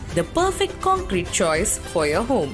the perfect concrete choice for your home.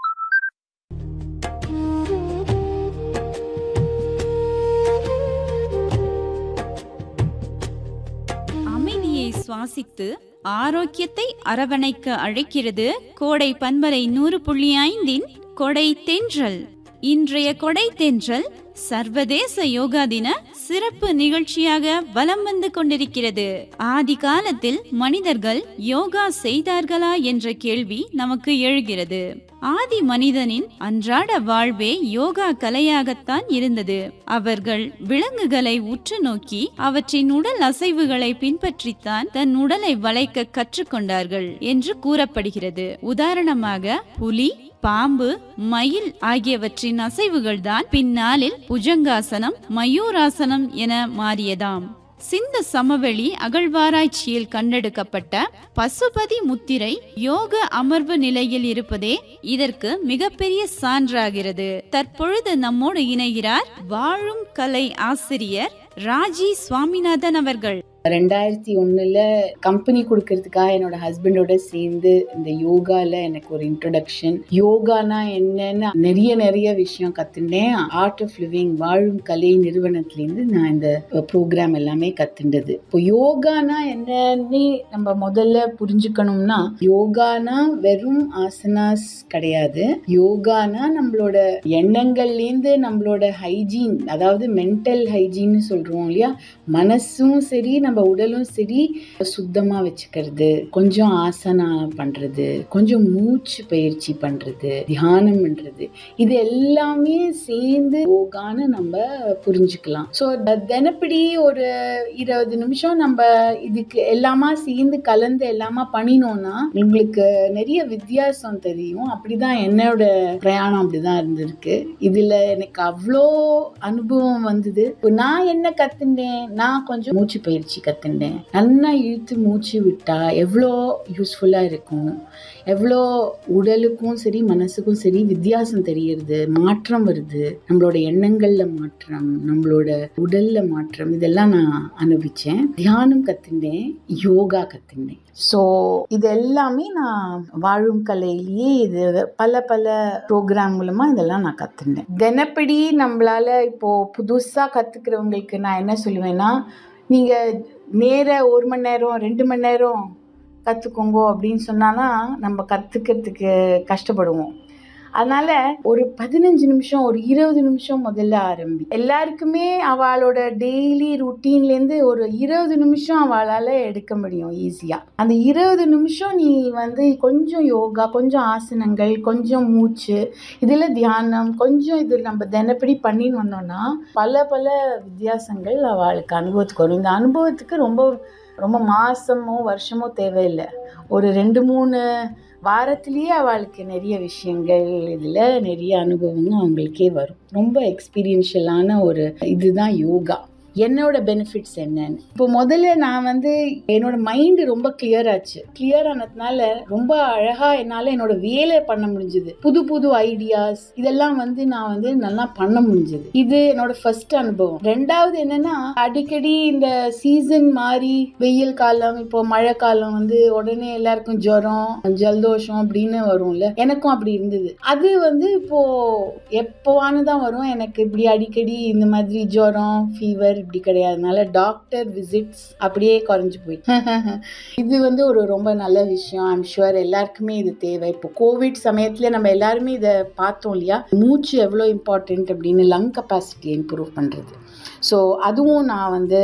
அமைதியை சுவாசித்து ஆரோக்கியத்தை அரவணைக்க அழைக்கிறது கோடை பண்பரை நூறு புள்ளி ஐந்தின் கொடை தென்றல் இன்றைய கொடை தென்றல் சர்வதேச யோகா தின சிறப்பு நிகழ்ச்சியாக வலம் வந்து கொண்டிருக்கிறது ஆதி காலத்தில் மனிதர்கள் யோகா செய்தார்களா என்ற கேள்வி நமக்கு எழுகிறது ஆதி மனிதனின் அன்றாட வாழ்வே யோகா கலையாகத்தான் இருந்தது அவர்கள் விலங்குகளை உற்று நோக்கி அவற்றின் உடல் அசைவுகளை பின்பற்றித்தான் தன் உடலை வளைக்க கற்றுக்கொண்டார்கள் என்று கூறப்படுகிறது உதாரணமாக புலி பாம்பு மயில் ஆகியவற்றின் அசைவுகள் தான் பின்னாளில் புஜங்காசனம் மயூராசனம் என மாறியதாம் சிந்த சமவெளி அகழ்வாராய்ச்சியில் கண்டெடுக்கப்பட்ட பசுபதி முத்திரை யோக அமர்வு நிலையில் இருப்பதே இதற்கு மிகப்பெரிய சான்றாகிறது தற்பொழுது நம்மோடு இணைகிறார் வாழும் கலை ஆசிரியர் ராஜி சுவாமிநாதன் அவர்கள் ரெண்டாயிரத்தி ஒன்றில் கம்பெனி கொடுக்கறதுக்காக என்னோட ஹஸ்பண்டோட சேர்ந்து இந்த யோகால எனக்கு ஒரு இன்ட்ரடக்ஷன் யோகானா என்னன்னு நிறைய நிறைய விஷயம் கற்றுண்டேன் ஆர்ட் ஆஃப் லிவிங் வாழும் கலை நிறுவனத்துலேருந்து நான் இந்த ப்ரோக்ராம் எல்லாமே கற்றுண்டது இப்போ யோகானா என்னன்னு நம்ம முதல்ல புரிஞ்சுக்கணும்னா யோகானா வெறும் ஆசனாஸ் கிடையாது யோகானா நம்மளோட எண்ணங்கள்லேருந்து நம்மளோட ஹைஜீன் அதாவது மென்டல் ஹைஜீன்னு சொல்கிறோம் இல்லையா மனசும் சரி நம்ம உடலும் சரி சுத்தமாக வச்சுக்கிறது கொஞ்சம் ஆசனா பண்ணுறது கொஞ்சம் மூச்சு பயிற்சி பண்ணுறது தியானம் பண்ணுறது இது எல்லாமே சேர்ந்து யோகான்னு நம்ம புரிஞ்சுக்கலாம் ஸோ தினப்படி ஒரு இருபது நிமிஷம் நம்ம இதுக்கு எல்லாமா சேர்ந்து கலந்து எல்லாமா பண்ணினோம்னா உங்களுக்கு நிறைய வித்தியாசம் தெரியும் அப்படிதான் என்னோட பிரயாணம் அப்படிதான் இருந்திருக்கு இதுல எனக்கு அவ்வளோ அனுபவம் வந்தது இப்போ நான் என்ன கத்துட்டேன் நான் கொஞ்சம் மூச்சு பயிற்சி கத்துட்டேன் நல்லா இழுத்து மூச்சு விட்டா எவ்வளோ யூஸ்ஃபுல்லா இருக்கும் எவ்வளோ உடலுக்கும் சரி மனசுக்கும் சரி வித்தியாசம் தெரியறது மாற்றம் வருது நம்மளோட எண்ணங்கள்ல மாற்றம் நம்மளோட உடல்ல மாற்றம் இதெல்லாம் நான் அனுபவிச்சேன் தியானம் கத்துட்டேன் யோகா கத்துட்டேன் ஸோ இது எல்லாமே நான் வாழும் கலையிலேயே இது பல பல ப்ரோக்ராம் மூலமா இதெல்லாம் நான் கத்துட்டேன் தினப்படி நம்மளால இப்போ புதுசா கத்துக்கிறவங்களுக்கு நான் என்ன சொல்லுவேன்னா நீங்க நேர ஒரு மணி நேரம் ரெண்டு மணி நேரம் கற்றுக்கோங்க அப்படின்னு சொன்னானா நம்ம கற்றுக்கிறதுக்கு கஷ்டப்படுவோம் அதனால ஒரு பதினஞ்சு நிமிஷம் ஒரு இருபது நிமிஷம் முதல்ல ஆரம்பி எல்லாருக்குமே அவளோட டெய்லி ருட்டீன்லேருந்து ஒரு இருபது நிமிஷம் அவளால் எடுக்க முடியும் ஈஸியாக அந்த இருபது நிமிஷம் நீ வந்து கொஞ்சம் யோகா கொஞ்சம் ஆசனங்கள் கொஞ்சம் மூச்சு இதில் தியானம் கொஞ்சம் இது நம்ம தினப்படி பண்ணின்னு வந்தோம்னா பல பல வித்தியாசங்கள் அவளுக்கு அனுபவத்துக்கு வரும் இந்த அனுபவத்துக்கு ரொம்ப ரொம்ப மாசமோ வருஷமோ தேவையில்லை ஒரு ரெண்டு மூணு வாரத்திலேயே அவளுக்கு நிறைய விஷயங்கள் இதில் நிறைய அனுபவங்கள் அவங்களுக்கே வரும் ரொம்ப எக்ஸ்பீரியன்ஷியலான ஒரு இதுதான் யோகா என்னோட பெனிஃபிட்ஸ் என்னன்னு இப்போ முதல்ல நான் வந்து என்னோட மைண்டு ரொம்ப கிளியர் ஆச்சு கிளியர் ஆனதுனால ரொம்ப அழகா என்னால் என்னோட வேலை பண்ண முடிஞ்சது புது புது ஐடியாஸ் இதெல்லாம் வந்து நான் வந்து நல்லா பண்ண முடிஞ்சது இது என்னோட ஃபர்ஸ்ட் அனுபவம் ரெண்டாவது என்னன்னா அடிக்கடி இந்த சீசன் மாறி வெயில் காலம் இப்போ மழை காலம் வந்து உடனே எல்லாருக்கும் ஜுரம் ஜலதோஷம் அப்படின்னு வரும்ல எனக்கும் அப்படி இருந்தது அது வந்து இப்போ எப்போவானு தான் வரும் எனக்கு இப்படி அடிக்கடி இந்த மாதிரி ஜுரம் ஃபீவர் இப்படி கிடையாதுனால டாக்டர் விசிட்ஸ் அப்படியே குறைஞ்சு போயிட்டு இது வந்து ஒரு ரொம்ப நல்ல விஷயம் ஐம் ஷுவர் எல்லாருக்குமே இது தேவை இப்போ கோவிட் சமயத்துல நம்ம எல்லாருமே இதை பார்த்தோம் இல்லையா மூச்சு எவ்வளோ இம்பார்ட்டன்ட் அப்படின்னு லங் கெப்பாசிட்டி இம்ப்ரூவ் பண்ணுறது ஸோ அதுவும் நான் வந்து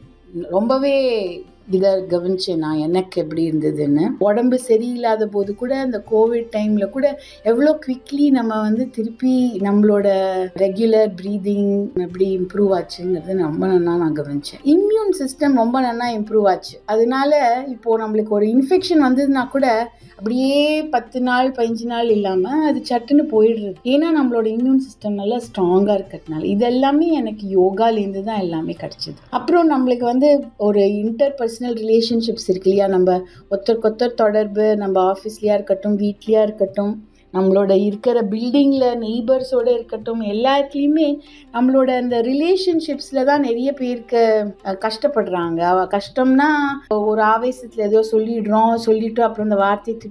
ரொம்பவே இதை கவனிச்சேன் நான் எனக்கு எப்படி இருந்ததுன்னு உடம்பு சரியில்லாத போது கூட அந்த கோவிட் டைம்ல கூட எவ்வளோ குவிக்லி நம்ம வந்து திருப்பி நம்மளோட ரெகுலர் ப்ரீதிங் எப்படி இம்ப்ரூவ் ஆச்சுங்கிறது ரொம்ப நல்லா நான் கவனிச்சேன் இம்யூன் சிஸ்டம் ரொம்ப நல்லா இம்ப்ரூவ் ஆச்சு அதனால இப்போ நம்மளுக்கு ஒரு இன்ஃபெக்ஷன் வந்ததுன்னா கூட அப்படியே பத்து நாள் பதினஞ்சு நாள் இல்லாமல் அது சட்டுன்னு போயிடுறது ஏன்னா நம்மளோட இம்யூன் சிஸ்டம் நல்லா ஸ்ட்ராங்காக இருக்கிறதுனால இது எல்லாமே எனக்கு யோகாலேருந்து தான் எல்லாமே கிடச்சிது அப்புறம் நம்மளுக்கு வந்து ஒரு இன்டர் பர்சனல் ரிலேஷன்ஷிப்ஸ் இருக்கு இல்லையா நம்ம ஒருத்தருக்கு ஒருத்தர் தொடர்பு நம்ம ஆஃபீஸ்லையா இருக்கட்டும் வீட்லையா இருக்கட்டும் நம்மளோட இருக்கிற பில்டிங்கில் நெய்பர்ஸோட இருக்கட்டும் எல்லாத்துலேயுமே நம்மளோட அந்த ரிலேஷன்ஷிப்ஸில் தான் நிறைய பேருக்கு அஹ், கஷ்டப்படுறாங்க அவ கஷ்டம்னா ஒரு ஆவேசத்தில் ஏதோ சொல்லிடுறோம் சொல்லிட்டு அப்புறம் அந்த வார்த்தையை